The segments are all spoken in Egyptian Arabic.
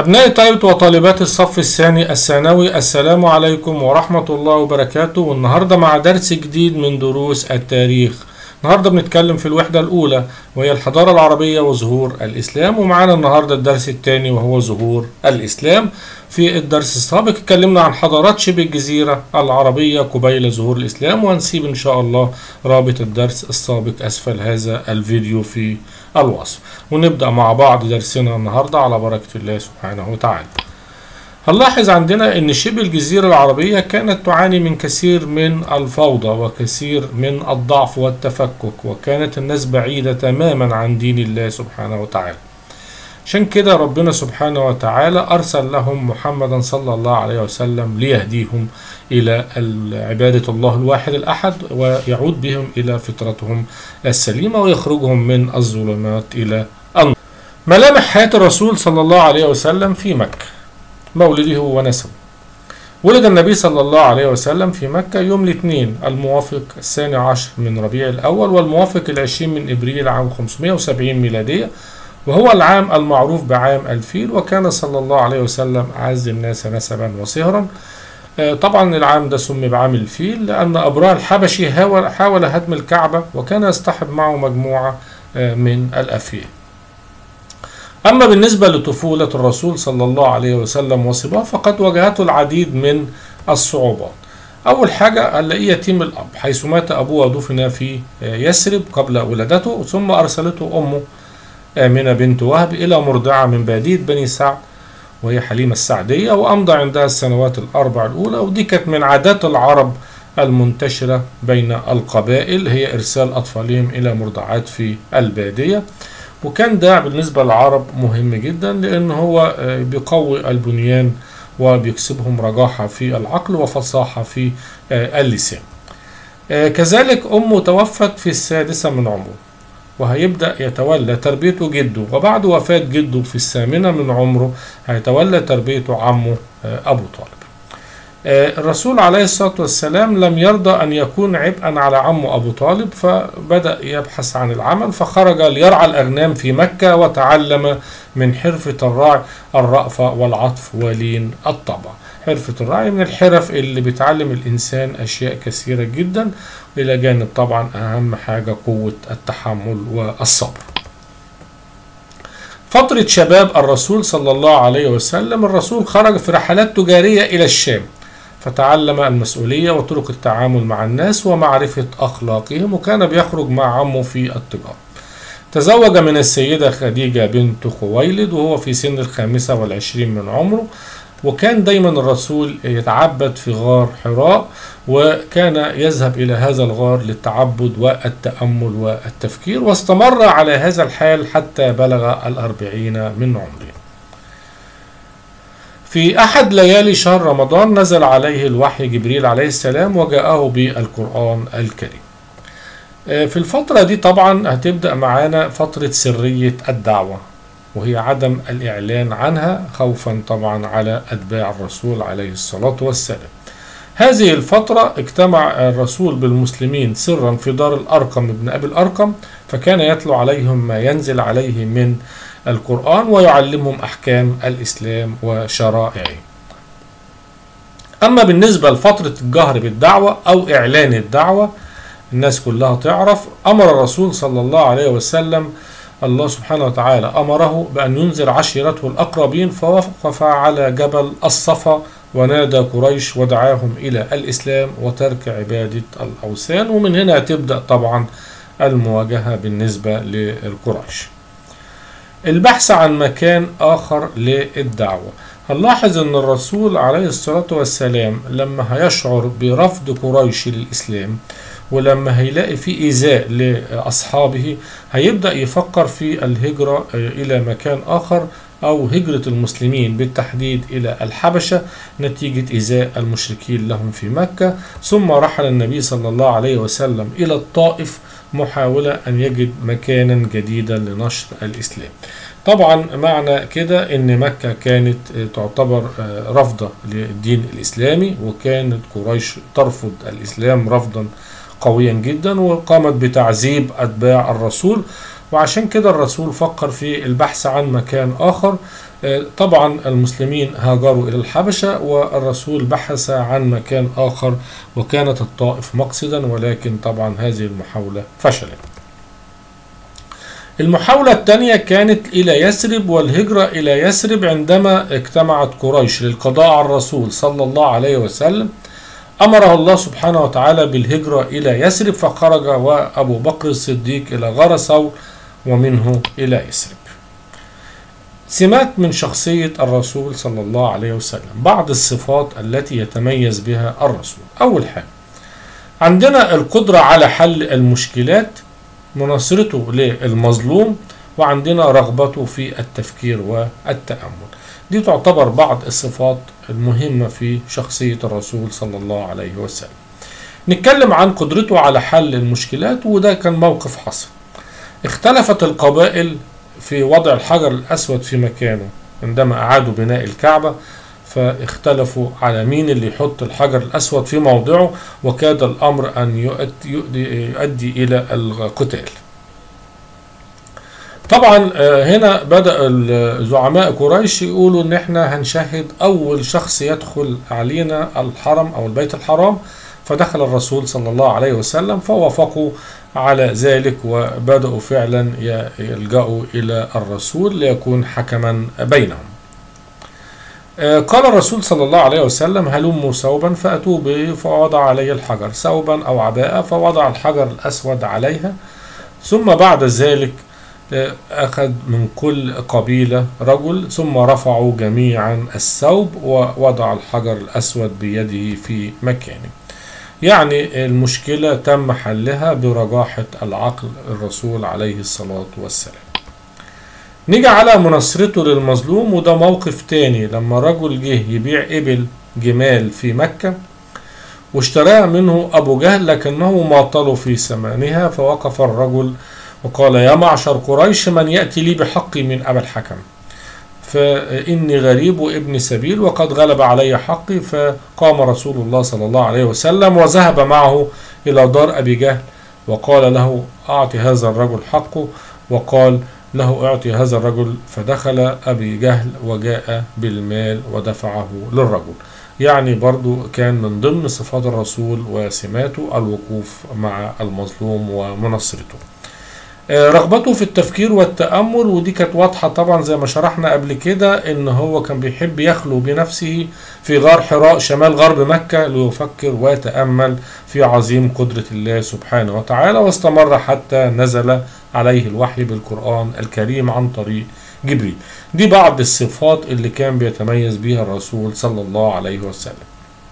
أبناء طالبة وطالبات الصف الثاني الثانوي السلام عليكم ورحمة الله وبركاته والنهاردة مع درس جديد من دروس التاريخ النهاردة بنتكلم في الوحدة الأولى وهي الحضارة العربية وظهور الإسلام ومعانا النهاردة الدرس الثاني وهو ظهور الإسلام في الدرس السابق اتكلمنا عن حضارات شبه الجزيرة العربية قبيل ظهور الإسلام وهنسيب إن شاء الله رابط الدرس السابق أسفل هذا الفيديو في الوصف ونبدأ مع بعض درسنا النهاردة على بركة الله سبحانه وتعالى هنلاحظ عندنا ان شبه الجزيرة العربية كانت تعاني من كثير من الفوضى وكثير من الضعف والتفكك وكانت الناس بعيدة تماما عن دين الله سبحانه وتعالى عشان كده ربنا سبحانه وتعالى أرسل لهم محمدا صلى الله عليه وسلم ليهديهم إلى عبادة الله الواحد الأحد ويعود بهم إلى فطرتهم السليمة ويخرجهم من الظلمات إلى النور ملامح حياة الرسول صلى الله عليه وسلم في مكة مولده ونسبه ولد النبي صلى الله عليه وسلم في مكة يوم الاثنين الموافق الثاني عشر من ربيع الأول والموافق العشرين من إبريل عام 570 ميلادية وهو العام المعروف بعام الفيل وكان صلى الله عليه وسلم أعز الناس نسبا وصهرا طبعا العام ده سمي بعام الفيل لأن أبرار الحبشي حاول هدم الكعبة وكان يصطحب معه مجموعة من الأفيال أما بالنسبة لطفولة الرسول صلى الله عليه وسلم وصباه فقد واجهته العديد من الصعوبات أول حاجة هنلاقيه يتيم الأب حيث مات أبوه ودفن في يثرب قبل ولادته ثم أرسلته أمه آمنة بنت وهب إلى مرضعة من بادية بني سعد وهي حليمة السعدية وأمضى عندها السنوات الأربع الأولى ودي كانت من عادات العرب المنتشرة بين القبائل هي إرسال أطفالهم إلى مرضعات في البادية وكان ده بالنسبة للعرب مهم جدا لأن هو بيقوي البنيان وبيكسبهم رجاحة في العقل وفصاحة في اللسان كذلك أمه توفت في السادسة من عمره وهيبدأ يتولى تربيته جده وبعد وفاة جده في الثامنة من عمره هيتولى تربيته عمه أبو طالب الرسول عليه الصلاة والسلام لم يرضى أن يكون عبئا على عمه أبو طالب فبدأ يبحث عن العمل فخرج ليرعى الأغنام في مكة وتعلم من حرفة الرعي الرأفة والعطف ولين الطبع حرفة الرعي من الحرف اللي بتعلم الإنسان أشياء كثيرة جدا إلى جانب طبعا أهم حاجة قوة التحمل والصبر فترة شباب الرسول صلى الله عليه وسلم الرسول خرج في رحلات تجارية إلى الشام فتعلم المسؤولية وطرق التعامل مع الناس ومعرفة أخلاقهم وكان بيخرج مع عمه في التجارة تزوج من السيدة خديجة بنت خويلد وهو في سن الخامسة والعشرين من عمره وكان دايما الرسول يتعبد في غار حراء وكان يذهب إلى هذا الغار للتعبد والتأمل والتفكير واستمر على هذا الحال حتى بلغ الأربعين من عمره في أحد ليالي شهر رمضان نزل عليه الوحي جبريل عليه السلام وجاءه بالقرآن الكريم في الفترة دي طبعا هتبدأ معانا فترة سرية الدعوة وهي عدم الإعلان عنها خوفا طبعا على أتباع الرسول عليه الصلاة والسلام هذه الفترة اجتمع الرسول بالمسلمين سرا في دار الأرقم ابن أبي الأرقم فكان يتلو عليهم ما ينزل عليه من القرآن ويعلمهم أحكام الإسلام وشرائعه أما بالنسبة لفترة الجهر بالدعوة أو إعلان الدعوة الناس كلها تعرف أمر الرسول صلى الله عليه وسلم الله سبحانه وتعالى أمره بأن ينذر عشيرته الأقربين فوقف على جبل الصفا ونادى قريش ودعاهم إلى الإسلام وترك عبادة الأوثان ومن هنا تبدأ طبعا المواجهة بالنسبة للقريش البحث عن مكان آخر للدعوة هنلاحظ أن الرسول عليه الصلاة والسلام لما هيشعر برفض قريش للإسلام ولما هيلاقي في إيذاء لأصحابه هيبدأ يفكر في الهجرة إلى مكان آخر أو هجرة المسلمين بالتحديد إلى الحبشة نتيجة إيذاء المشركين لهم في مكة ثم رحل النبي صلى الله عليه وسلم إلى الطائف محاولة أن يجد مكانا جديدا لنشر الإسلام طبعا معنى كده ان مكة كانت تعتبر رافضة للدين الاسلامي وكانت قريش ترفض الاسلام رفضا قويا جدا وقامت بتعذيب أتباع الرسول وعشان كده الرسول فكر في البحث عن مكان آخر آه، طبعا المسلمين هاجروا إلى الحبشة والرسول بحث عن مكان آخر وكانت الطائف مقصدا ولكن طبعا هذه المحاولة فشلت المحاولة الثانية كانت إلى يثرب والهجرة إلى يثرب عندما اجتمعت قريش للقضاء على الرسول صلى الله عليه وسلم أمره الله سبحانه وتعالى بالهجرة إلى يثرب فخرج وأبو بكر الصديق إلى غار ثور ومنه إلى يثرب سمات من شخصية الرسول صلى الله عليه وسلم بعض الصفات التي يتميز بها الرسول أول حاجة عندنا القدرة على حل المشكلات مناصرته للمظلوم وعندنا رغبته في التفكير والتأمل دي تعتبر بعض الصفات المهمة في شخصية الرسول صلى الله عليه وسلم نتكلم عن قدرته على حل المشكلات وده كان موقف حصل اختلفت القبائل في وضع الحجر الأسود في مكانه عندما أعادوا بناء الكعبة فاختلفوا على مين اللي يحط الحجر الأسود في موضعه وكاد الأمر أن يؤدي, يؤدي إلى القتال طبعا آه، هنا بدأ زعماء قريش يقولوا ان احنا هنشهد اول شخص يدخل علينا الحرم او البيت الحرام فدخل الرسول صلى الله عليه وسلم فوافقوا على ذلك وبدأوا فعلا يلجأوا إلى الرسول ليكون حكما بينهم آه، قال الرسول صلى الله عليه وسلم هلموا ثوبا فأتوا به فوضع عليه الحجر ثوبا أو عباءة فوضع الحجر الأسود عليها ثم بعد ذلك آه، أخذ من كل قبيلة رجل ثم رفعوا جميعا الثوب ووضع الحجر الأسود بيده في مكانه يعني المشكلة تم حلها برجاحة العقل الرسول عليه الصلاة والسلام نيجي على مناصرته للمظلوم وده موقف تاني لما رجل جه يبيع إبل جمال في مكة واشتراها منه أبو جهل لكنه ماطل في ثمنها فوقف الرجل وقال يا معشر قريش من يأتي لي بحقي من أبا الحكم فإني غريب وابن سبيل وقد غلب علي حقي فقام رسول الله صلى الله عليه وسلم وذهب معه إلى دار أبي جهل وقال له أعطي هذا الرجل حقه وقال له اعطي هذا الرجل فدخل أبي جهل وجاء بالمال ودفعه للرجل يعني برضو كان من ضمن صفات الرسول وسماته الوقوف مع المظلوم ومنصرته آه، رغبته في التفكير والتأمل ودي كانت واضحة طبعا زي ما شرحنا قبل كده ان هو كان بيحب يخلو بنفسه في غار حراء شمال غرب مكة ليفكر ويتأمل في عظيم قدرة الله سبحانه وتعالى واستمر حتى نزل عليه الوحي بالقرآن الكريم عن طريق جبريل دي بعض الصفات اللي كان بيتميز بها الرسول صلى الله عليه وسلم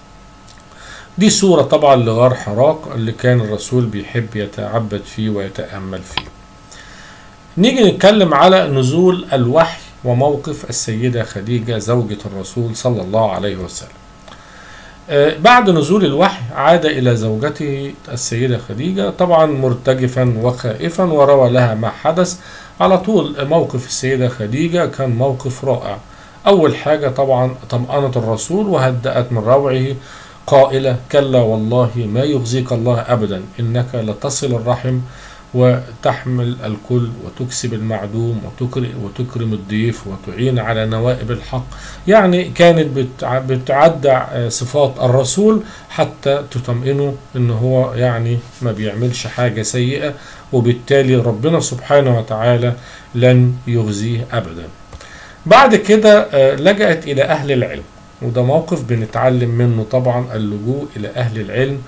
دي صورة طبعا لغار حراق اللي كان الرسول بيحب يتعبد فيه ويتأمل فيه نيجي نتكلم على نزول الوحي وموقف السيدة خديجة زوجة الرسول صلى الله عليه وسلم آه، بعد نزول الوحي عاد إلى زوجته السيدة خديجة طبعا مرتجفا وخائفا وروى لها ما حدث على طول موقف السيدة خديجة كان موقف رائع أول حاجة طبعا طمأنت الرسول وهدأت من روعه قائلة كلا والله ما يخزيك الله أبدا إنك لتصل الرحم وتحمل الكل وتكسب المعدوم وتكرم الضيف وتعين على نوائب الحق يعني كانت بتعدى صفات الرسول حتى تطمئنه ان هو يعني ما بيعملش حاجة سيئة وبالتالي ربنا سبحانه وتعالى لن يغزيه ابدا بعد كده آه، لجأت الى اهل العلم وده موقف بنتعلم منه طبعا اللجوء الى اهل العلم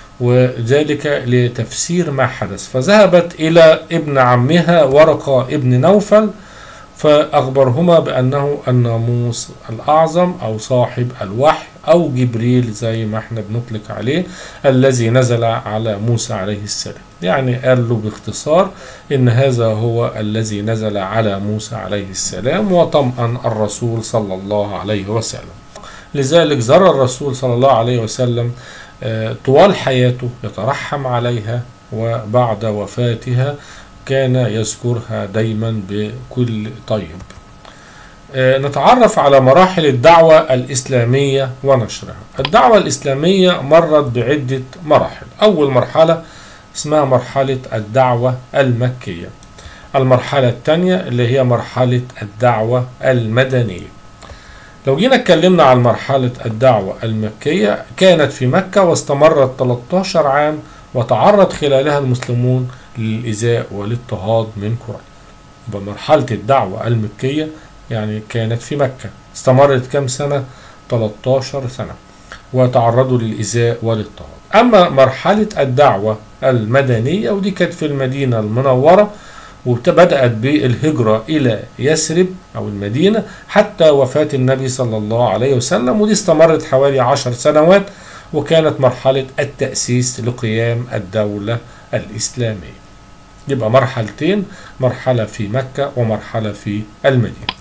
وذلك لتفسير ما حدث فذهبت إلى ابن عمها ورقة ابن نوفل فأخبرهما بأنه الناموس الأعظم أو صاحب الوحي أو جبريل زي ما احنا بنطلق عليه الذي نزل على موسى عليه السلام يعني قال له باختصار إن هذا هو الذي نزل على موسى عليه السلام وطمأن الرسول صلى الله عليه وسلم لذلك زر الرسول صلى الله عليه وسلم طوال حياته يترحم عليها وبعد وفاتها كان يذكرها دايما بكل طيب آه، نتعرف على مراحل الدعوة الإسلامية ونشرها الدعوة الإسلامية مرت بعدة مراحل أول مرحلة اسمها مرحلة الدعوة المكية المرحلة الثانية اللي هي مرحلة الدعوة المدنية لو جينا اتكلمنا عن مرحلة الدعوة المكية كانت في مكة واستمرت 13 عام وتعرض خلالها المسلمون للإيذاء والاضطهاد من قريش يبقى مرحلة الدعوة المكية يعني كانت في مكة استمرت كم سنة 13 سنة وتعرضوا للإيذاء والاضطهاد أما مرحلة الدعوة المدنية ودي كانت في المدينة المنورة وبدأت بالهجرة إلى يثرب أو المدينة حتى وفاة النبي صلى الله عليه وسلم ودي استمرت حوالي عشر سنوات وكانت مرحلة التأسيس لقيام الدولة الإسلامية يبقى مرحلتين مرحلة في مكة ومرحلة في المدينة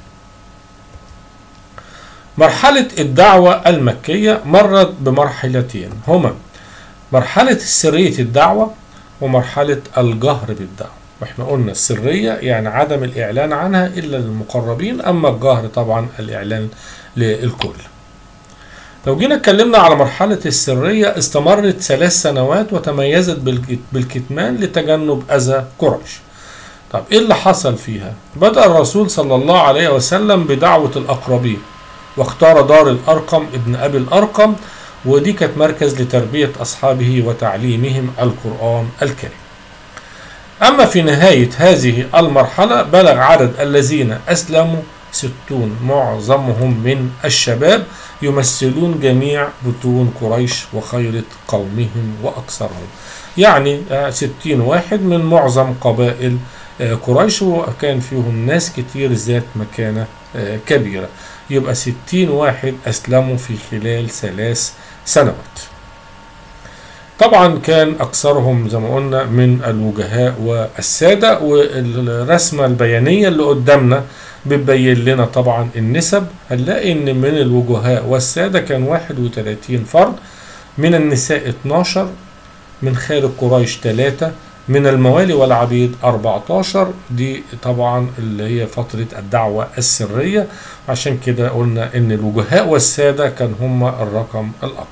مرحلة الدعوة المكية مرت بمرحلتين هما مرحلة سرية الدعوة ومرحلة الجهر بالدعوة واحنا قلنا السرية يعني عدم الإعلان عنها إلا للمقربين أما الجهر طبعا الإعلان للكل لو جينا اتكلمنا على مرحلة السرية استمرت ثلاث سنوات وتميزت بالكتمان لتجنب أذى قريش طب ايه اللي حصل فيها بدأ الرسول صلى الله عليه وسلم بدعوة الأقربين واختار دار الأرقم ابن أبي الأرقم ودي كانت مركز لتربية أصحابه وتعليمهم القرآن الكريم أما في نهاية هذه المرحلة بلغ عدد الذين أسلموا ستون معظمهم من الشباب يمثلون جميع بطون قريش وخيرة قومهم وأكثرهم يعني ستين واحد من معظم قبائل قريش وكان فيهم ناس كتير ذات مكانة كبيرة يبقى ستين واحد أسلموا في خلال ثلاث سنوات طبعا كان أكثرهم زي ما قلنا من الوجهاء والسادة والرسمة البيانية اللي قدامنا بتبين لنا طبعا النسب هنلاقي ان من الوجهاء والسادة كان 31 فرد من النساء 12 من خارج قريش 3 من الموالي والعبيد 14 دي طبعا اللي هي فترة الدعوة السرية عشان كده قلنا ان الوجهاء والسادة كان هم الرقم الأكبر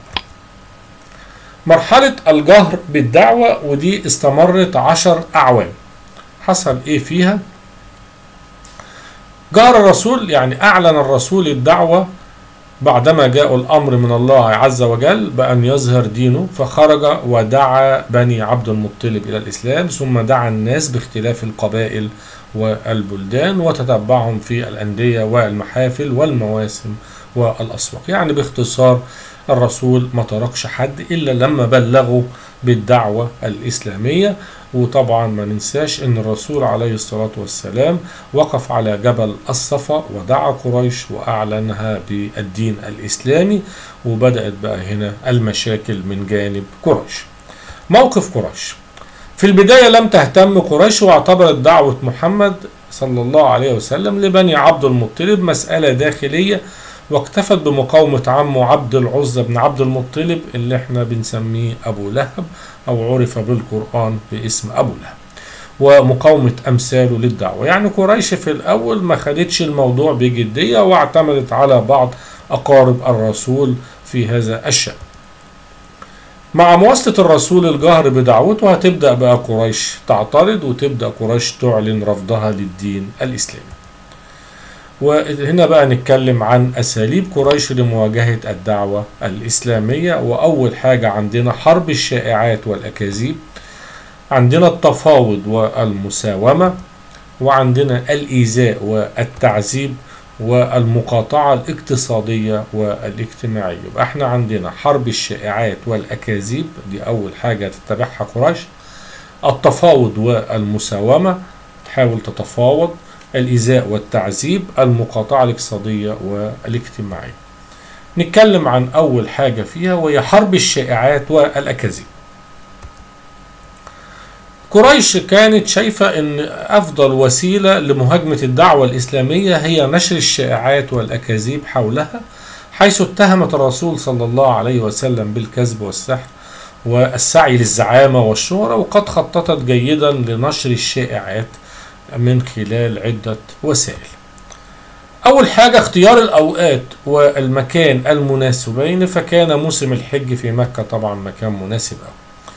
مرحلة الجهر بالدعوة ودي استمرت عشر أعوام حصل إيه فيها جهر الرسول يعني أعلن الرسول الدعوة بعدما جاء الأمر من الله عز وجل بأن يظهر دينه فخرج ودعا بني عبد المطلب إلى الإسلام ثم دعا الناس باختلاف القبائل والبلدان وتتبعهم في الأندية والمحافل والمواسم والأسواق يعني باختصار الرسول ما تركش حد إلا لما بلغوا بالدعوة الإسلامية وطبعا ما ننساش ان الرسول عليه الصلاة والسلام وقف على جبل الصفا ودعا قريش واعلنها بالدين الاسلامي وبدأت بقى هنا المشاكل من جانب قريش موقف قريش في البداية لم تهتم قريش واعتبرت دعوة محمد صلى الله عليه وسلم لبني عبد المطلب مسألة داخلية واكتفت بمقاومة عمه عبد العزة بن عبد المطلب اللي احنا بنسميه أبو لهب أو عرف بالقرآن باسم أبو لهب ومقاومة أمثاله للدعوة يعني قريش في الأول ما خدتش الموضوع بجدية واعتمدت على بعض أقارب الرسول في هذا الشأن مع مواصلة الرسول الجهر بدعوته هتبدأ بقى قريش تعترض وتبدأ قريش تعلن رفضها للدين الإسلامي وهنا بقى نتكلم عن أساليب قريش لمواجهة الدعوة الإسلامية وأول حاجة عندنا حرب الشائعات والأكاذيب عندنا التفاوض والمساومة وعندنا الإيذاء والتعذيب والمقاطعة الاقتصادية والاجتماعية يبقى احنا عندنا حرب الشائعات والأكاذيب دي أول حاجة تتبعها قريش التفاوض والمساومة تحاول تتفاوض الإيذاء والتعذيب المقاطعة الاقتصادية والاجتماعية نتكلم عن أول حاجة فيها وهي حرب الشائعات والأكاذيب قريش كانت شايفة أن أفضل وسيلة لمهاجمة الدعوة الإسلامية هي نشر الشائعات والأكاذيب حولها حيث اتهمت الرسول صلى الله عليه وسلم بالكذب والسحر والسعي للزعامة والشهرة وقد خططت جيدا لنشر الشائعات من خلال عدة وسائل أول حاجة اختيار الأوقات والمكان المناسبين فكان موسم الحج في مكة طبعا مكان مناسب أوي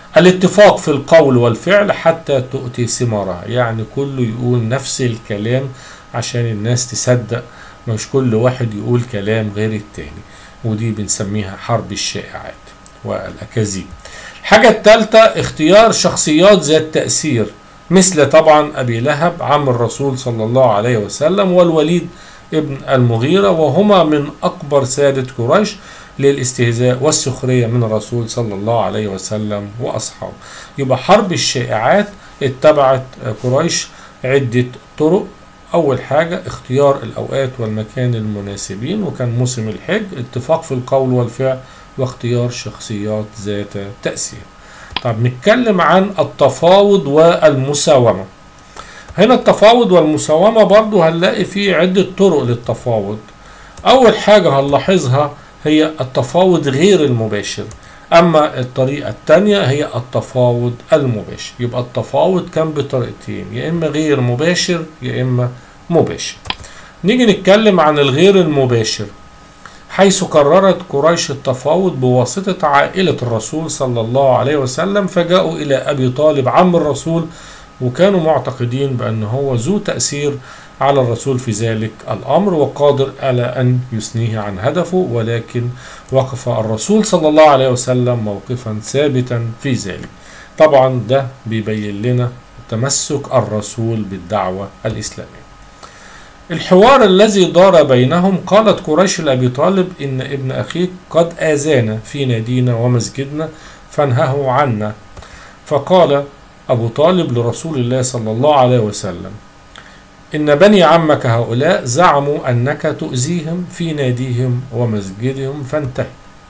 الاتفاق في القول والفعل حتى تؤتي ثمارها يعني كله يقول نفس الكلام عشان الناس تصدق مش كل واحد يقول كلام غير التاني ودي بنسميها حرب الشائعات والأكاذيب الحاجة الثالثة اختيار شخصيات ذات تأثير مثل طبعا أبي لهب عم الرسول صلى الله عليه وسلم والوليد ابن المغيرة وهما من أكبر سادة قريش للاستهزاء والسخرية من الرسول صلى الله عليه وسلم وأصحابه يبقى حرب الشائعات اتبعت قريش عدة طرق أول حاجة اختيار الأوقات والمكان المناسبين وكان موسم الحج اتفاق في القول والفعل واختيار شخصيات ذات تأثير طب نتكلم عن التفاوض والمساومة هنا التفاوض والمساومة برضو هنلاقي فيه عدة طرق للتفاوض أول حاجة هنلاحظها هي التفاوض غير المباشر أما الطريقة الثانية هي التفاوض المباشر يبقى التفاوض كان بطريقتين يا إما غير مباشر يا إما مباشر نيجي نتكلم عن الغير المباشر حيث قررت قريش التفاوض بواسطة عائلة الرسول صلى الله عليه وسلم فجاءوا إلى أبي طالب عم الرسول وكانوا معتقدين بأن هو ذو تأثير على الرسول في ذلك الأمر وقادر على أن يثنيه عن هدفه ولكن وقف الرسول صلى الله عليه وسلم موقفا ثابتا في ذلك طبعا ده بيبين لنا تمسك الرسول بالدعوة الإسلامية الحوار الذي دار بينهم قالت قريش لأبي طالب إن ابن أخيك قد آذانا في نادينا ومسجدنا فانهه عنا فقال أبو طالب لرسول الله صلى الله عليه وسلم إن بني عمك هؤلاء زعموا أنك تؤذيهم في ناديهم ومسجدهم فانتهي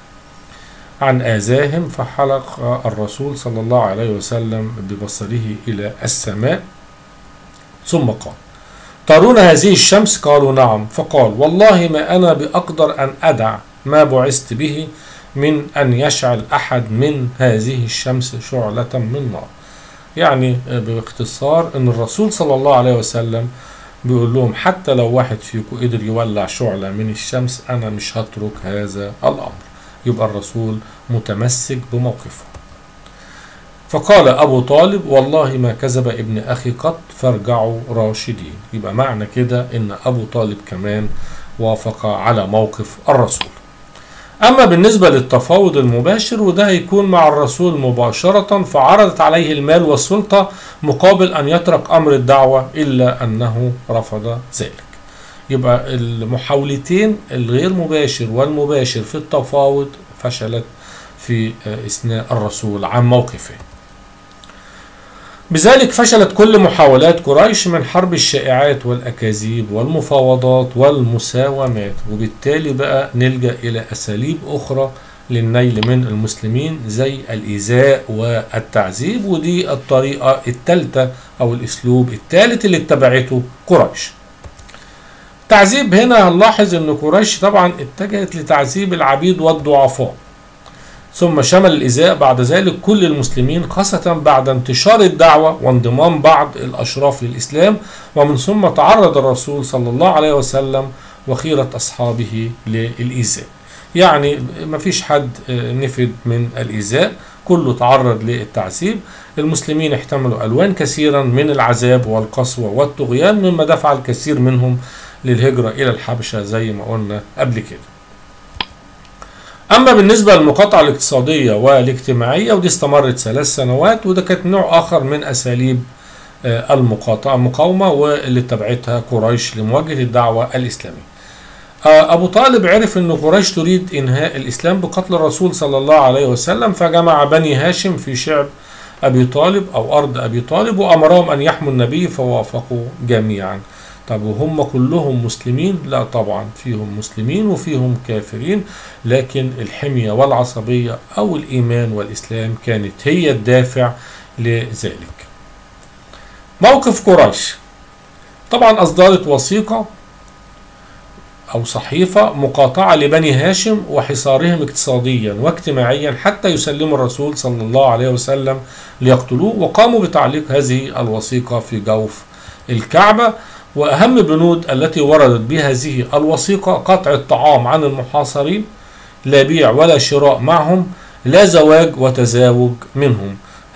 عن آذاهم فحلق الرسول صلى الله عليه وسلم ببصره إلى السماء ثم قال ترون هذه الشمس قالوا نعم فقال والله ما أنا بأقدر أن أدع ما بعثت به من أن يشعل أحد من هذه الشمس شعلة من نار يعني باختصار أن الرسول صلى الله عليه وسلم بيقول لهم حتى لو واحد فيكم قدر يولع شعلة من الشمس أنا مش هترك هذا الأمر يبقى الرسول متمسك بموقفه فقال أبو طالب والله ما كذب ابن أخي قط فارجعوا راشدين يبقى معنى كده إن أبو طالب كمان وافق على موقف الرسول أما بالنسبة للتفاوض المباشر وده هيكون مع الرسول مباشرة فعرضت عليه المال والسلطة مقابل أن يترك أمر الدعوة إلا أنه رفض ذلك يبقى المحاولتين الغير مباشر والمباشر في التفاوض فشلت في إثناء الرسول عن موقفه بذلك فشلت كل محاولات قريش من حرب الشائعات والأكاذيب والمفاوضات والمساومات وبالتالي بقى نلجأ إلى أساليب أخرى للنيل من المسلمين زي الإيذاء والتعذيب ودي الطريقة الثالثة أو الأسلوب الثالث اللي اتبعته قريش تعذيب هنا هنلاحظ أن قريش طبعا اتجهت لتعذيب العبيد والضعفاء ثم شمل الإزاء بعد ذلك كل المسلمين خاصة بعد انتشار الدعوة وانضمام بعض الأشراف للإسلام ومن ثم تعرض الرسول صلى الله عليه وسلم وخيرة أصحابه للإيذاء يعني ما فيش حد نفد من الإيذاء كله تعرض للتعذيب المسلمين احتملوا ألوان كثيرا من العذاب والقسوة والطغيان مما دفع الكثير منهم للهجرة إلى الحبشة زي ما قلنا قبل كده أما بالنسبة للمقاطعة الاقتصادية والاجتماعية ودي استمرت ثلاث سنوات وده كانت نوع آخر من أساليب المقاطعة المقاومة واللي اتبعتها قريش لمواجهة الدعوة الإسلامية أبو طالب عرف أن قريش تريد إنهاء الإسلام بقتل الرسول صلى الله عليه وسلم فجمع بني هاشم في شعب أبي طالب أو أرض أبي طالب وأمرهم أن يحموا النبي فوافقوا جميعا طب وهم كلهم مسلمين لا طبعا فيهم مسلمين وفيهم كافرين لكن الحمية والعصبية أو الإيمان والإسلام كانت هي الدافع لذلك موقف قريش طبعا أصدرت وثيقة أو صحيفة مقاطعة لبني هاشم وحصارهم اقتصاديا واجتماعيا حتى يسلموا الرسول صلى الله عليه وسلم ليقتلوه وقاموا بتعليق هذه الوثيقة في جوف الكعبة وأهم البنود التي وردت بهذه الوثيقة قطع الطعام عن المحاصرين لا بيع ولا شراء معهم لا زواج وتزاوج منهم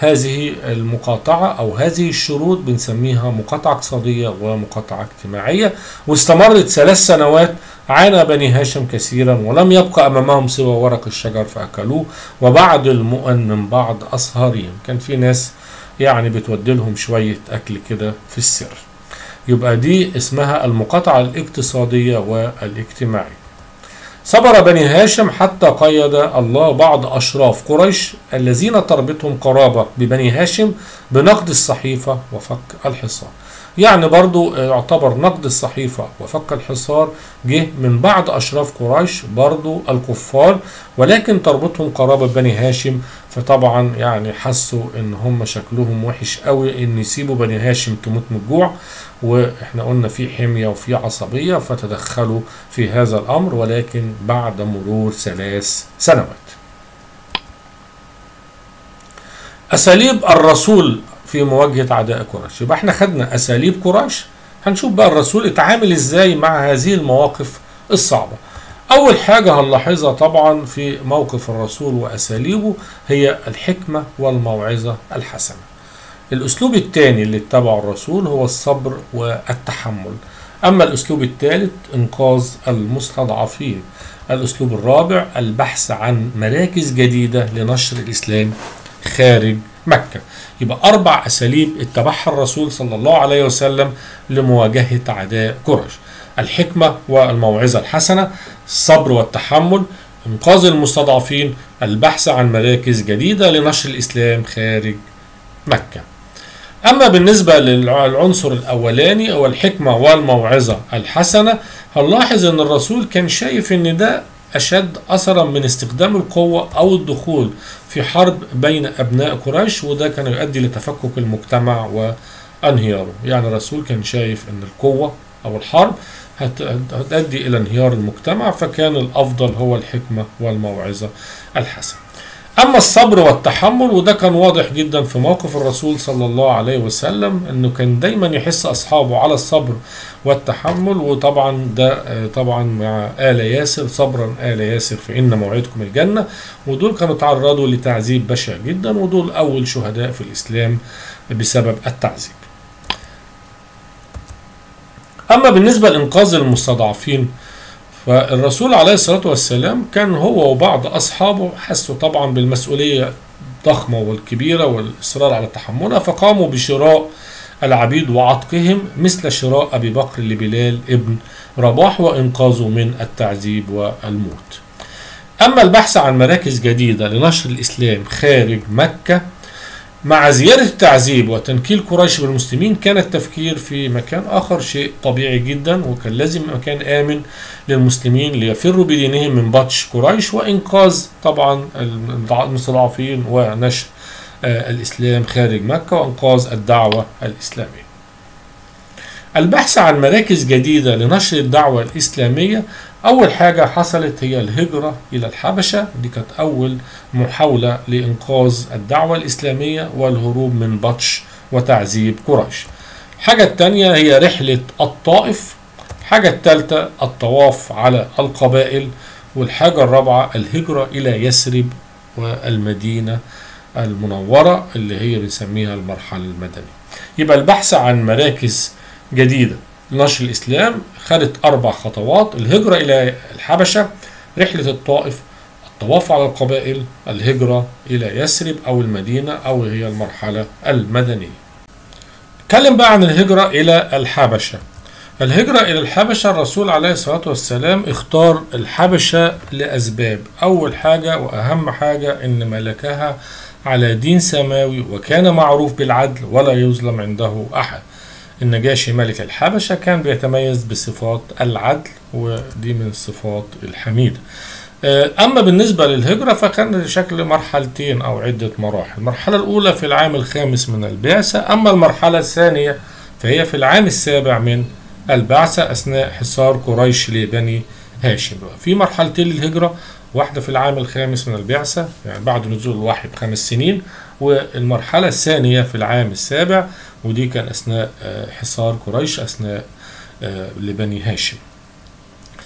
هذه المقاطعة أو هذه الشروط بنسميها مقاطعة اقتصادية ومقاطعة اجتماعية واستمرت ثلاث سنوات عانى بني هاشم كثيرا ولم يبقى أمامهم سوى ورق الشجر فأكلوه وبعد المؤن من بعض أصهارهم كان في ناس يعني بتودي لهم شوية أكل كده في السر يبقى دي اسمها المقاطعة الاقتصادية والاجتماعية صبر بني هاشم حتى قيد الله بعض أشراف قريش الذين تربطهم قرابة ببني هاشم بنقد الصحيفة وفك الحصار يعني برضو يعتبر نقد الصحيفة وفك الحصار جه من بعض أشراف قريش برضو الكفار ولكن تربطهم قرابة بني هاشم فطبعا يعني حسوا ان هم شكلهم وحش قوي ان يسيبوا بني هاشم تموت من الجوع واحنا قلنا في حمية وفي عصبية فتدخلوا في هذا الامر ولكن بعد مرور ثلاث سنوات اساليب الرسول في مواجهة اعداء قريش يبقى احنا خدنا اساليب قريش هنشوف بقى الرسول اتعامل ازاي مع هذه المواقف الصعبة أول حاجة هنلاحظها طبعا في موقف الرسول وأساليبه هي الحكمة والموعظة الحسنة. الأسلوب الثاني اللي اتبعه الرسول هو الصبر والتحمل. أما الأسلوب الثالث إنقاذ المستضعفين. الأسلوب الرابع البحث عن مراكز جديدة لنشر الإسلام خارج مكة. يبقى أربع أساليب اتبعها الرسول صلى الله عليه وسلم لمواجهة أعداء قريش. الحكمة والموعظة الحسنة الصبر والتحمل إنقاذ المستضعفين البحث عن مراكز جديدة لنشر الإسلام خارج مكة أما بالنسبة للعنصر الأولاني هو الحكمة والموعظة الحسنة هنلاحظ أن الرسول كان شايف أن ده أشد أثرا من استخدام القوة أو الدخول في حرب بين أبناء قريش وده كان يؤدي لتفكك المجتمع وانهياره يعني الرسول كان شايف أن القوة أو الحرب هتؤدي إلى انهيار المجتمع فكان الأفضل هو الحكمة والموعظة الحسنة أما الصبر والتحمل وده كان واضح جدا في موقف الرسول صلى الله عليه وسلم أنه كان دايما يحس أصحابه على الصبر والتحمل وطبعا ده طبعا مع آل ياسر صبرا آل ياسر فإن موعدكم الجنة ودول كانوا تعرضوا لتعذيب بشع جدا ودول أول شهداء في الإسلام بسبب التعذيب أما بالنسبة لإنقاذ المستضعفين فالرسول عليه الصلاة والسلام كان هو وبعض أصحابه حسوا طبعا بالمسؤولية الضخمة والكبيرة والإصرار على تحملها فقاموا بشراء العبيد وعتقهم مثل شراء أبي بكر لبلال ابن رباح وإنقاذه من التعذيب والموت أما البحث عن مراكز جديدة لنشر الإسلام خارج مكة مع زيادة التعذيب وتنكيل قريش بالمسلمين كان التفكير في مكان آخر شيء طبيعي جدا وكان لازم مكان آمن للمسلمين ليفروا بدينهم من بطش قريش وإنقاذ طبعا المستضعفين ونشر الإسلام خارج مكة وإنقاذ الدعوة الإسلامية البحث عن مراكز جديدة لنشر الدعوة الإسلامية أول حاجة حصلت هي الهجرة إلى الحبشة دي كانت أول محاولة لإنقاذ الدعوة الإسلامية والهروب من بطش وتعذيب قريش الحاجة الثانية هي رحلة الطائف الحاجة الثالثة الطواف على القبائل والحاجة الرابعة الهجرة إلى يثرب والمدينة المنورة اللي هي بنسميها المرحلة المدنية يبقى البحث عن مراكز جديدة لنشر الإسلام خدت أربع خطوات الهجرة إلى الحبشة رحلة الطائف الطواف على القبائل الهجرة إلى يثرب أو المدينة أو هي المرحلة المدنية نتكلم بقى عن الهجرة إلى الحبشة الهجرة إلى الحبشة الرسول عليه الصلاة والسلام اختار الحبشة لأسباب أول حاجة وأهم حاجة إن ملكها على دين سماوي وكان معروف بالعدل ولا يظلم عنده أحد النجاشي ملك الحبشة كان بيتميز بصفات العدل ودي من الصفات الحميدة أما بالنسبة للهجرة فكان شكل مرحلتين أو عدة مراحل المرحلة الأولى في العام الخامس من البعثة أما المرحلة الثانية فهي في العام السابع من البعثة أثناء حصار قريش لبني هاشم في مرحلتين للهجرة واحدة في العام الخامس من البعثة يعني بعد نزول الوحي بخمس سنين والمرحلة الثانية في العام السابع ودي كان أثناء حصار قريش أثناء لبني هاشم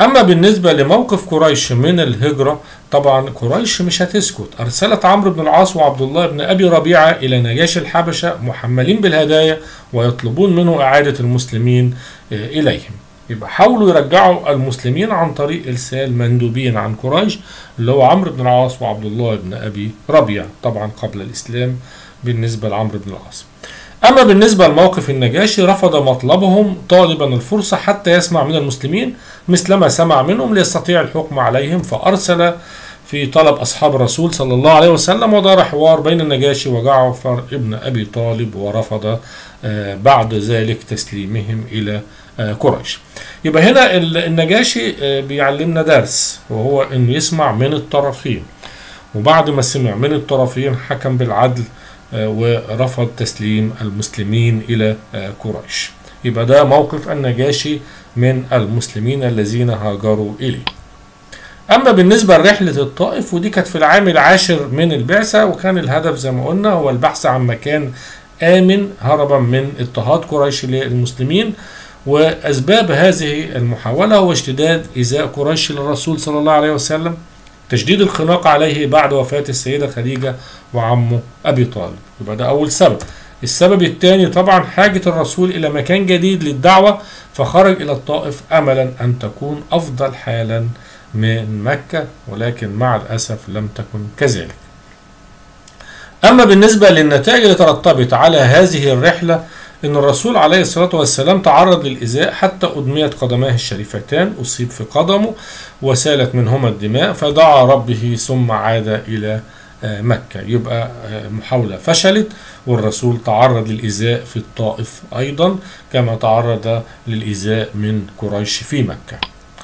أما بالنسبة لموقف قريش من الهجرة طبعا قريش مش هتسكت أرسلت عمرو بن العاص وعبد الله بن أبي ربيعة إلى نجاشي الحبشة محملين بالهدايا ويطلبون منه إعادة المسلمين إليهم يبقى حاولوا يرجعوا المسلمين عن طريق إرسال مندوبين عن قريش اللي هو عمرو بن العاص وعبد الله بن أبي ربيعة طبعا قبل الإسلام بالنسبة لعمرو بن العاص أما بالنسبة لموقف النجاشي رفض مطلبهم طالبا الفرصة حتى يسمع من المسلمين مثلما سمع منهم ليستطيع الحكم عليهم فأرسل في طلب أصحاب الرسول صلى الله عليه وسلم ودار حوار بين النجاشي وجعفر ابن أبي طالب ورفض بعد ذلك تسليمهم إلى قريش يبقى هنا النجاشي بيعلمنا درس وهو انه يسمع من الطرفين وبعد ما سمع من الطرفين حكم بالعدل ورفض تسليم المسلمين الى قريش يبقى ده موقف النجاشي من المسلمين الذين هاجروا اليه اما بالنسبه لرحله الطائف ودي كانت في العام العاشر من البعثه وكان الهدف زي ما قلنا هو البحث عن مكان امن هربا من اضطهاد قريش للمسلمين وأسباب هذه المحاولة هو اشتداد إيذاء قريش للرسول صلى الله عليه وسلم تشديد الخناق عليه بعد وفاة السيدة خديجة وعمه أبي طالب يبقى ده أول سبب السبب الثاني طبعا حاجة الرسول إلى مكان جديد للدعوة فخرج إلى الطائف أملا أن تكون أفضل حالا من مكة ولكن مع الأسف لم تكن كذلك أما بالنسبة للنتائج اللي ترتبط على هذه الرحلة ان الرسول عليه الصلاه والسلام تعرض للايذاء حتى ادميت قدماه الشريفتان اصيب في قدمه وسالت منهما الدماء فدعا ربه ثم عاد الى مكه يبقى محاوله فشلت والرسول تعرض للايذاء في الطائف ايضا كما تعرض للايذاء من قريش في مكه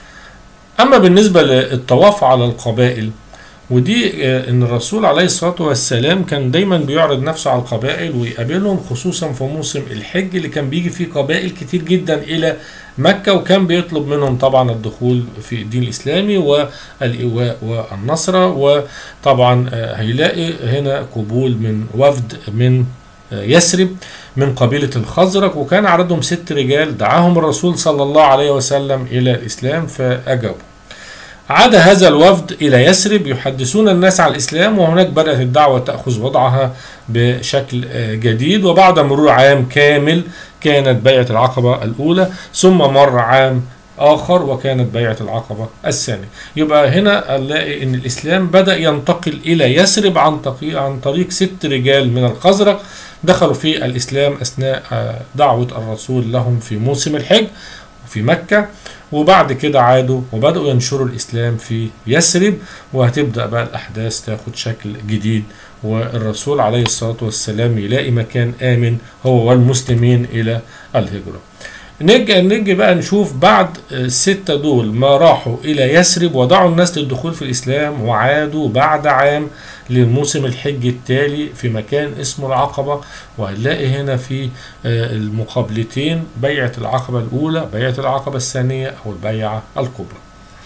اما بالنسبه للطواف على القبائل ودي ان الرسول عليه الصلاه والسلام كان دايما بيعرض نفسه على القبائل ويقابلهم خصوصا في موسم الحج اللي كان بيجي فيه قبائل كتير جدا الى مكه وكان بيطلب منهم طبعا الدخول في الدين الاسلامي والايواء والنصره وطبعا هيلاقي هنا قبول من وفد من يثرب من قبيله الخزرج وكان عددهم ست رجال دعاهم الرسول صلى الله عليه وسلم الى الاسلام فاجابوا عاد هذا الوفد إلى يثرب يحدثون الناس عن الإسلام وهناك بدأت الدعوة تأخذ وضعها بشكل جديد وبعد مرور عام كامل كانت بيعة العقبة الأولى ثم مر عام آخر وكانت بيعة العقبة الثانية يبقى هنا نلاقي أن الإسلام بدأ ينتقل إلى يثرب عن طريق, عن طريق ست رجال من الخزرج دخلوا في الإسلام أثناء دعوة الرسول لهم في موسم الحج في مكة وبعد كده عادوا وبدأوا ينشروا الإسلام في يثرب وهتبدأ بقى الأحداث تاخد شكل جديد والرسول عليه الصلاة والسلام يلاقي مكان آمن هو والمسلمين إلى الهجرة نجي نجي بقى نشوف بعد الستة دول ما راحوا إلى يثرب ودعوا الناس للدخول في الإسلام وعادوا بعد عام للموسم الحج التالي في مكان اسمه العقبة وهنلاقي هنا في المقابلتين بيعة العقبة الأولى بيعة العقبة الثانية أو البيعة الكبرى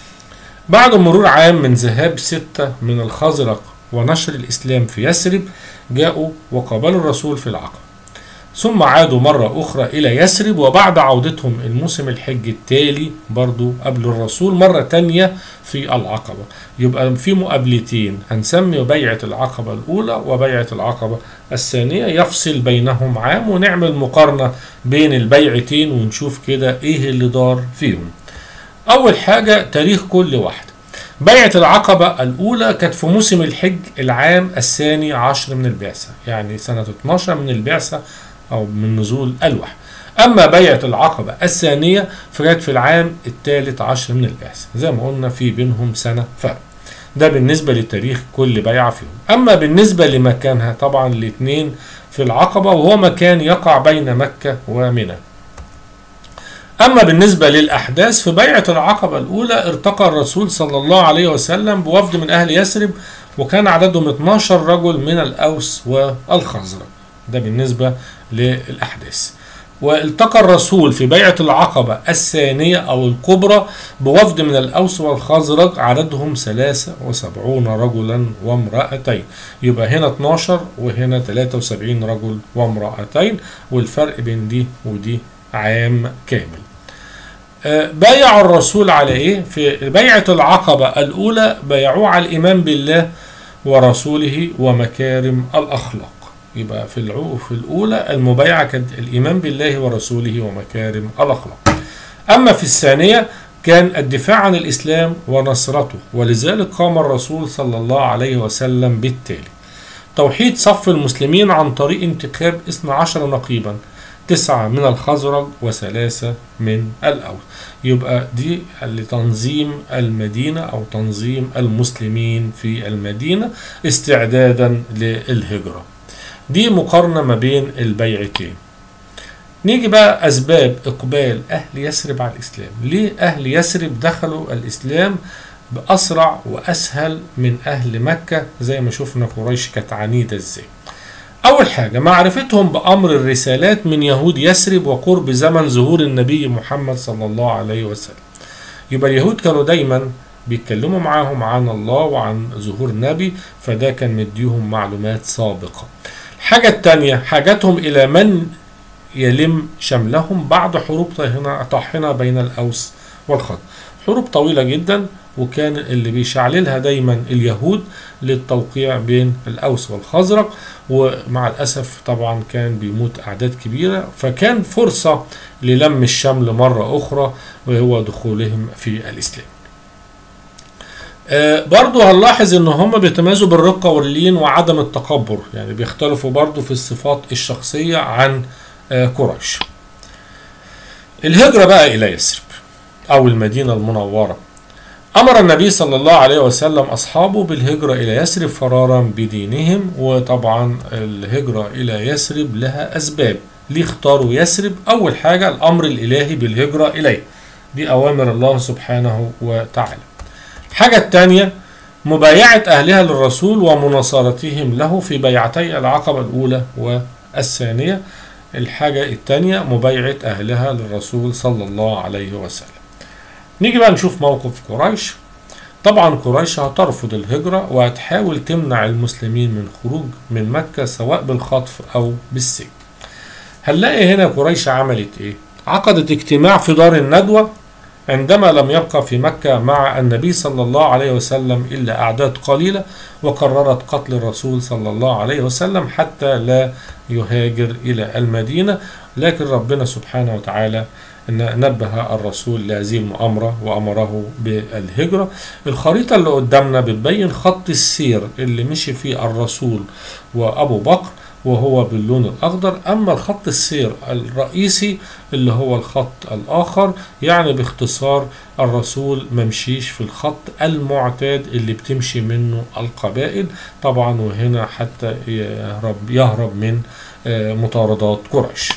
بعد مرور عام من ذهاب ستة من الخزرق ونشر الإسلام في يثرب جاءوا وقابلوا الرسول في العقبة ثم عادوا مرة أخرى إلى يثرب وبعد عودتهم الموسم الحج التالي برضو قبل الرسول مرة تانية في العقبة يبقى في مقابلتين هنسمي بيعة العقبة الأولى وبيعة العقبة الثانية يفصل بينهم عام ونعمل مقارنة بين البيعتين ونشوف كده إيه اللي دار فيهم أول حاجة تاريخ كل واحدة بيعة العقبة الأولى كانت في موسم الحج العام الثاني عشر من البعثة يعني سنة 12 من البعثة أو من نزول الوحي أما بيعة العقبة الثانية فكانت في العام الثالث عشر من البعثة زي ما قلنا في بينهم سنة فرق ده بالنسبة لتاريخ كل بيعة فيهم أما بالنسبة لمكانها طبعا الاثنين في العقبة وهو مكان يقع بين مكة ومنى أما بالنسبة للأحداث في بيعة العقبة الأولى ارتقى الرسول صلى الله عليه وسلم بوفد من أهل يثرب وكان عددهم 12 رجل من الأوس والخزرج ده بالنسبة للأحداث والتقى الرسول في بيعة العقبة الثانية أو الكبرى بوفد من الأوس والخزرج عددهم 73 رجلا وامرأتين يبقى هنا 12 وهنا 73 رجل وامرأتين والفرق بين دي ودي عام كامل آه، بايعوا الرسول على ايه في بيعة العقبة الاولى بايعوه على الايمان بالله ورسوله ومكارم الاخلاق يبقى في العو في الاولى المبايعة كانت الايمان بالله ورسوله ومكارم الاخلاق اما في الثانية كان الدفاع عن الاسلام ونصرته ولذلك قام الرسول صلى الله عليه وسلم بالتالي توحيد صف المسلمين عن طريق انتخاب 12 نقيبا تسعة من الخزرج وثلاثة من الأوس يبقى دي لتنظيم المدينة أو تنظيم المسلمين في المدينة استعدادا للهجرة دي مقارنة ما بين البيعتين نيجي بقى أسباب إقبال أهل يثرب على الإسلام ليه أهل يثرب دخلوا الإسلام بأسرع وأسهل من أهل مكة زي ما شفنا قريش كانت عنيدة إزاي أول حاجة معرفتهم بأمر الرسالات من يهود يثرب وقرب زمن ظهور النبي محمد صلى الله عليه وسلم يبقى اليهود كانوا دايما بيتكلموا معاهم عن الله وعن ظهور النبي فده كان مديهم معلومات سابقة الحاجة التانية حاجتهم إلى من يلم شملهم بعد حروب طاحنة طاحنة بين الأوس والخزرج حروب طويلة جدا وكان اللي بيشعللها دايما اليهود للتوقيع بين الأوس والخزرج ومع الأسف طبعا كان بيموت أعداد كبيرة فكان فرصة للم الشمل مرة أخرى وهو دخولهم في الإسلام آه برضو هنلاحظ ان هم بيتميزوا بالرقة واللين وعدم التكبر يعني بيختلفوا برضو في الصفات الشخصية عن آه قريش الهجرة بقى إلى يثرب أو المدينة المنورة أمر النبي صلى الله عليه وسلم أصحابه بالهجرة إلى يثرب فرارا بدينهم وطبعا الهجرة إلى يثرب لها أسباب ليه اختاروا يثرب أول حاجة الأمر الإلهي بالهجرة إليه دي أوامر الله سبحانه وتعالى الحاجة الثانية مبايعة أهلها للرسول ومناصرتهم له في بيعتي العقبة الأولى والثانية الحاجة الثانية مبايعة أهلها للرسول صلى الله عليه وسلم نيجي بقى نشوف موقف قريش طبعا قريش هترفض الهجرة وهتحاول تمنع المسلمين من خروج من مكة سواء بالخطف أو بالسجن هنلاقي هنا قريش عملت ايه عقدت اجتماع في دار الندوة عندما لم يبقى في مكة مع النبي صلى الله عليه وسلم إلا أعداد قليلة وقررت قتل الرسول صلى الله عليه وسلم حتى لا يهاجر إلى المدينة لكن ربنا سبحانه وتعالى نبه الرسول لهذه المؤامرة وأمره بالهجرة الخريطة اللي قدامنا بتبين خط السير اللي مشي فيه الرسول وأبو بكر وهو باللون الأخضر أما الخط السير الرئيسي اللي هو الخط الآخر يعني باختصار الرسول ممشيش في الخط المعتاد اللي بتمشي منه القبائل طبعا وهنا حتى يهرب, يهرب من مطاردات قريش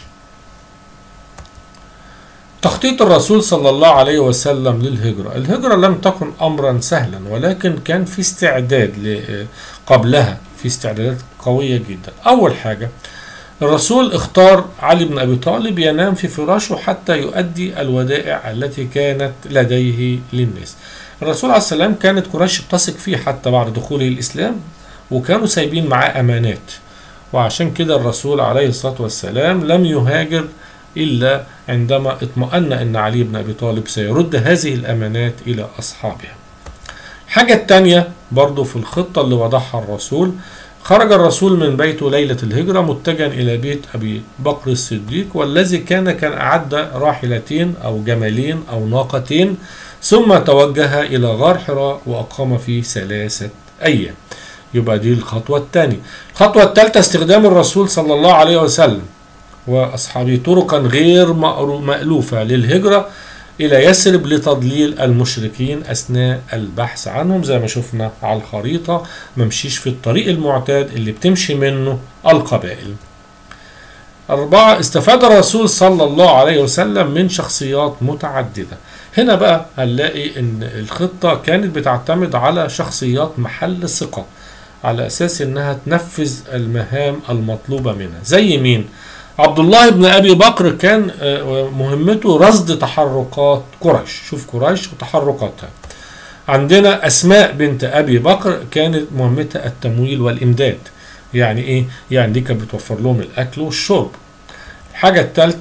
تخطيط الرسول صلى الله عليه وسلم للهجرة الهجرة لم تكن أمرا سهلا ولكن كان في استعداد قبلها في استعدادات قوية جدا أول حاجة الرسول اختار علي بن أبي طالب ينام في فراشه حتى يؤدي الودائع التي كانت لديه للناس الرسول عليه السلام كانت قريش بتثق فيه حتى بعد دخوله الإسلام وكانوا سايبين معاه أمانات وعشان كده الرسول عليه الصلاة والسلام لم يهاجر إلا عندما اطمأن أن علي بن أبي طالب سيرد هذه الأمانات إلى أصحابها الحاجة الثانية برضو في الخطة اللي وضعها الرسول خرج الرسول من بيته ليلة الهجرة متجها إلى بيت أبي بكر الصديق والذي كان كان أعد راحلتين أو جمالين أو ناقتين ثم توجه إلى غار حراء وأقام فيه ثلاثة أيام يبقى دي الخطوة الثانية الخطوة الثالثة استخدام الرسول صلى الله عليه وسلم وأصحابه طرقا غير مألوفة للهجرة إلى يثرب لتضليل المشركين أثناء البحث عنهم زي ما شفنا على الخريطة ممشيش في الطريق المعتاد اللي بتمشي منه القبائل أربعة استفاد الرسول صلى الله عليه وسلم من شخصيات متعددة هنا بقى هنلاقي ان الخطة كانت بتعتمد على شخصيات محل ثقة على اساس انها تنفذ المهام المطلوبة منها زي مين عبد الله بن ابي بكر كان مهمته رصد تحركات قريش شوف قريش وتحركاتها عندنا اسماء بنت ابي بكر كانت مهمتها التمويل والامداد يعني ايه يعني دي كانت بتوفر لهم الاكل والشرب الحاجه الثالثه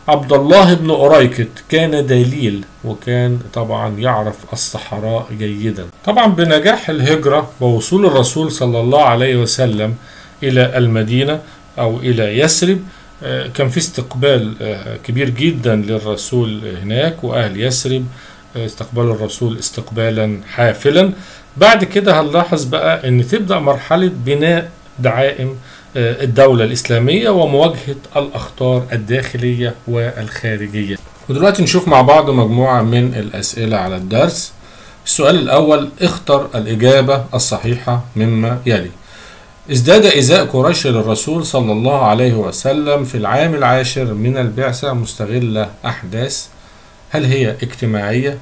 عبد الله بن أريكت كان دليل وكان طبعا يعرف الصحراء جيدا طبعا بنجاح الهجرة ووصول الرسول صلى الله عليه وسلم إلى المدينة أو إلى يثرب آه، كان في استقبال آه، كبير جدا للرسول هناك وأهل يثرب آه، استقبلوا الرسول استقبالا حافلا بعد كده هنلاحظ بقى ان تبدأ مرحلة بناء دعائم آه، الدولة الإسلامية ومواجهة الأخطار الداخلية والخارجية ودلوقتي نشوف مع بعض مجموعة من الأسئلة على الدرس السؤال الأول اختر الإجابة الصحيحة مما يلي ازداد إزاء قريش للرسول صلى الله عليه وسلم في العام العاشر من البعثة مستغلة أحداث هل هي اجتماعية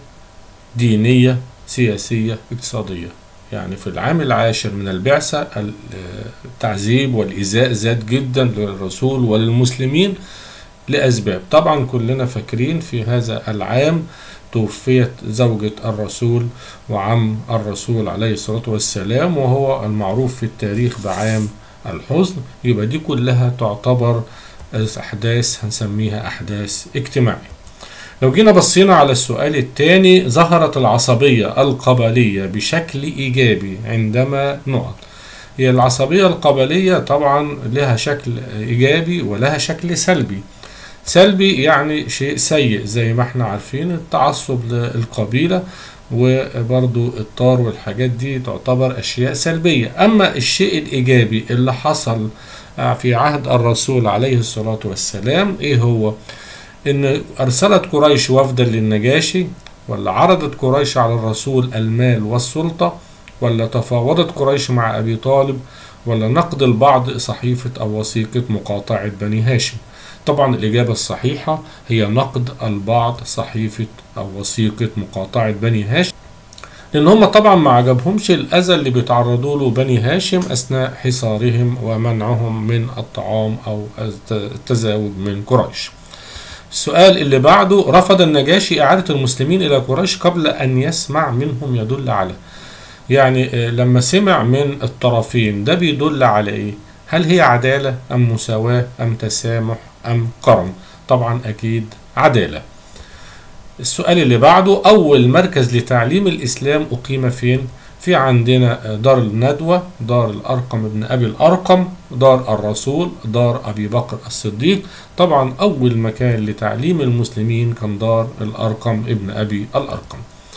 دينية سياسية اقتصادية يعني في العام العاشر من البعثة التعذيب والإيذاء زاد جدا للرسول وللمسلمين لأسباب طبعا كلنا فاكرين في هذا العام توفيت زوجة الرسول وعم الرسول عليه الصلاة والسلام وهو المعروف في التاريخ بعام الحزن يبقى دي كلها تعتبر أحداث هنسميها أحداث اجتماعية لو جينا بصينا على السؤال الثاني ظهرت العصبية القبلية بشكل إيجابي عندما نقط هي العصبية القبلية طبعا لها شكل إيجابي ولها شكل سلبي سلبي يعني شيء سيء زي ما احنا عارفين التعصب للقبيلة وبرضو الطار والحاجات دي تعتبر أشياء سلبية أما الشيء الإيجابي اللي حصل في عهد الرسول عليه الصلاة والسلام إيه هو؟ ان ارسلت قريش وفدا للنجاشي ولا عرضت قريش على الرسول المال والسلطة ولا تفاوضت قريش مع ابي طالب ولا نقد البعض صحيفة او وثيقة مقاطعة بني هاشم طبعا الاجابة الصحيحة هي نقد البعض صحيفة او وثيقة مقاطعة بني هاشم لان هم طبعا ما عجبهمش الاذى اللي بيتعرضوا له بني هاشم اثناء حصارهم ومنعهم من الطعام او التزاوج من قريش السؤال اللي بعده رفض النجاشي إعادة المسلمين إلى قريش قبل أن يسمع منهم يدل على يعني لما سمع من الطرفين ده بيدل على إيه هل هي عدالة أم مساواة أم تسامح أم كرم طبعا أكيد عدالة السؤال اللي بعده أول مركز لتعليم الإسلام أقيم فين في عندنا دار الندوة دار الأرقم ابن أبي الأرقم دار الرسول دار أبي بكر الصديق طبعا أول مكان لتعليم المسلمين كان دار الأرقم ابن أبي الأرقم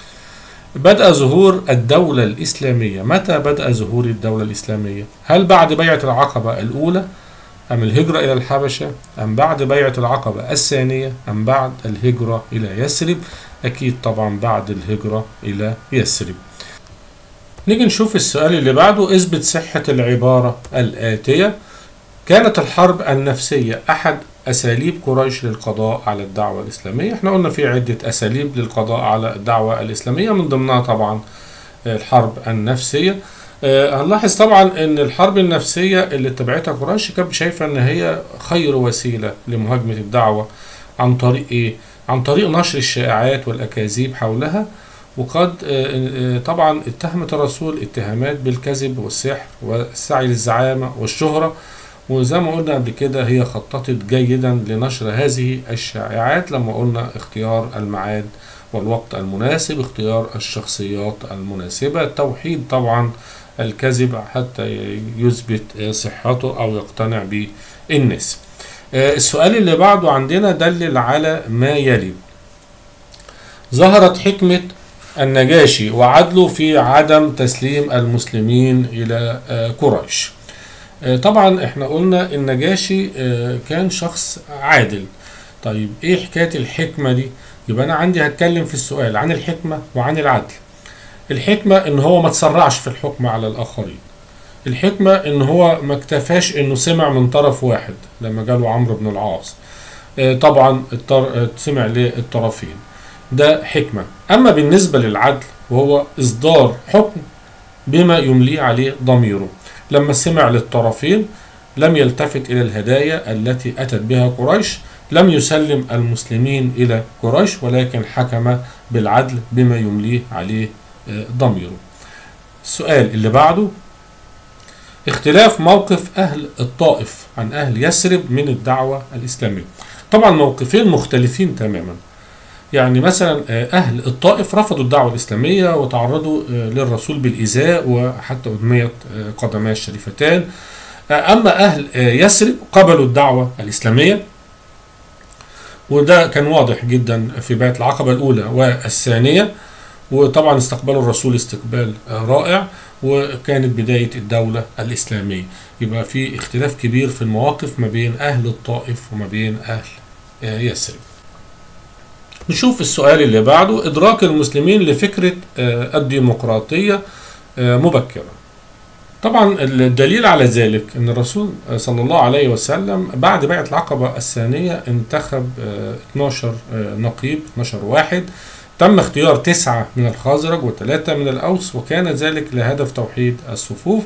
بدأ ظهور الدولة الإسلامية متى بدأ ظهور الدولة الإسلامية هل بعد بيعة العقبة الأولى أم الهجرة إلى الحبشة أم بعد بيعة العقبة الثانية أم بعد الهجرة إلى يثرب أكيد طبعا بعد الهجرة إلى يثرب نيجي نشوف السؤال اللي بعده اثبت صحة العبارة الآتية كانت الحرب النفسية أحد أساليب قريش للقضاء على الدعوة الإسلامية احنا قلنا في عدة أساليب للقضاء على الدعوة الإسلامية من ضمنها طبعا الحرب النفسية آه، هنلاحظ طبعا ان الحرب النفسية اللي اتبعتها قريش كانت شايفة ان هي خير وسيلة لمهاجمة الدعوة عن طريق ايه عن طريق نشر الشائعات والاكاذيب حولها وقد آه، آه، طبعا اتهمت الرسول اتهامات بالكذب والسحر والسعي للزعامة والشهرة وزي ما قلنا قبل كده هي خططت جيدا لنشر هذه الشائعات لما قلنا اختيار الميعاد والوقت المناسب اختيار الشخصيات المناسبة توحيد طبعا الكذب حتى يثبت صحته أو يقتنع به الناس آه، السؤال اللي بعده عندنا دلل على ما يلي ظهرت حكمة النجاشي وعدله في عدم تسليم المسلمين إلى آه، قريش آه، طبعا احنا قلنا النجاشي آه، كان شخص عادل طيب ايه حكاية الحكمة دي يبقى انا عندي هتكلم في السؤال عن الحكمة وعن العدل الحكمة ان هو ما تسرعش في الحكم على الاخرين الحكمة ان هو ما اكتفاش انه سمع من طرف واحد لما جاله عمرو بن العاص آه، طبعا الطر... آه، سمع للطرفين ده حكمة اما بالنسبة للعدل وهو اصدار حكم بما يمليه عليه ضميره لما سمع للطرفين لم يلتفت إلى الهدايا التي أتت بها قريش لم يسلم المسلمين إلى قريش ولكن حكم بالعدل بما يمليه عليه آه، ضميره السؤال اللي بعده اختلاف موقف أهل الطائف عن أهل يثرب من الدعوة الإسلامية طبعا موقفين مختلفين تماما يعني مثلا أهل الطائف رفضوا الدعوة الإسلامية وتعرضوا للرسول بالإيذاء وحتى أدميت قدماه الشريفتان أما أهل يثرب قبلوا الدعوة الإسلامية وده كان واضح جدا في بيعة العقبة الأولى والثانية وطبعا استقبلوا الرسول استقبال رائع وكانت بداية الدولة الإسلامية يبقى في اختلاف كبير في المواقف ما بين أهل الطائف وما بين أهل يثرب نشوف السؤال اللي بعده إدراك المسلمين لفكرة الديمقراطية مبكرا طبعا الدليل على ذلك ان الرسول صلى الله عليه وسلم بعد بيعة العقبة الثانية انتخب 12 نقيب 12 واحد تم اختيار تسعة من الخزرج وثلاثة من الأوس وكان ذلك لهدف توحيد الصفوف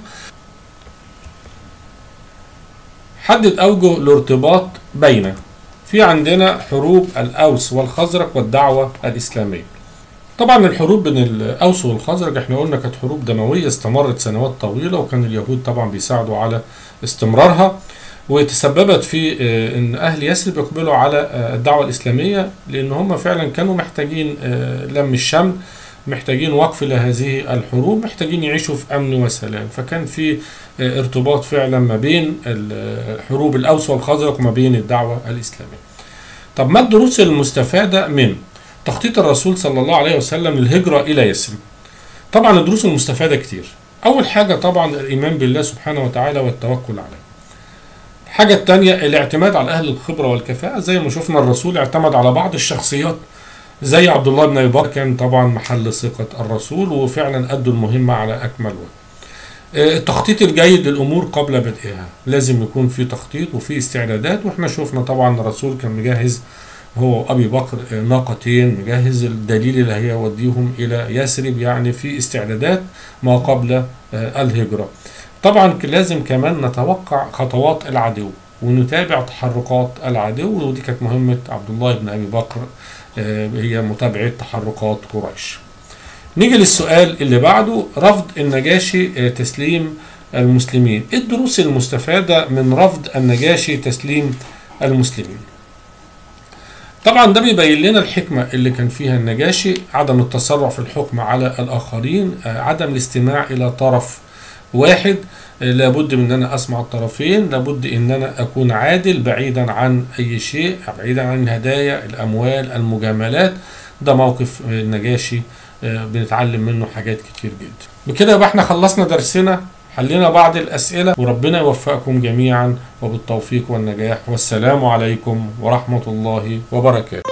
حدد أوجه الارتباط بين في عندنا حروب الأوس والخزرج والدعوة الإسلامية طبعا الحروب بين الأوس والخزرج احنا قلنا كانت حروب دموية استمرت سنوات طويلة وكان اليهود طبعا بيساعدوا على استمرارها وتسببت في ان اهل يثرب يقبلوا على الدعوه الاسلاميه لان هم فعلا كانوا محتاجين لم الشمل محتاجين وقف لهذه الحروب محتاجين يعيشوا في امن وسلام فكان في ارتباط فعلا ما بين حروب الاوس والخزرج وما بين الدعوه الاسلاميه طب ما الدروس المستفاده من تخطيط الرسول صلى الله عليه وسلم للهجره الى يثرب طبعا الدروس المستفاده كتير اول حاجه طبعا الايمان بالله سبحانه وتعالى والتوكل عليه الحاجة التانية الاعتماد على أهل الخبرة والكفاءة زي ما شفنا الرسول اعتمد على بعض الشخصيات زي عبد الله بن أبي بكر كان طبعا محل ثقة الرسول وفعلا أدوا المهمة على أكمل وجه. التخطيط الجيد للأمور قبل بدئها لازم يكون في تخطيط وفي استعدادات واحنا شفنا طبعا الرسول كان مجهز هو أبي بكر ناقتين مجهز الدليل اللي هيوديهم إلى يثرب يعني في استعدادات ما قبل الهجرة طبعا لازم كمان نتوقع خطوات العدو ونتابع تحركات العدو ودي كانت مهمة عبد الله بن أبي بكر هي متابعة تحركات قريش نيجي للسؤال اللي بعده رفض النجاشي تسليم المسلمين ايه الدروس المستفادة من رفض النجاشي تسليم المسلمين طبعا ده بيبين لنا الحكمة اللي كان فيها النجاشي عدم التسرع في الحكم على الآخرين عدم الاستماع إلى طرف واحد لابد من ان انا اسمع الطرفين لابد ان انا اكون عادل بعيدا عن اي شيء بعيدا عن الهدايا الاموال المجاملات ده موقف النجاشي بنتعلم منه حاجات كتير جدا بكده يبقى احنا خلصنا درسنا حلينا بعض الاسئله وربنا يوفقكم جميعا وبالتوفيق والنجاح والسلام عليكم ورحمه الله وبركاته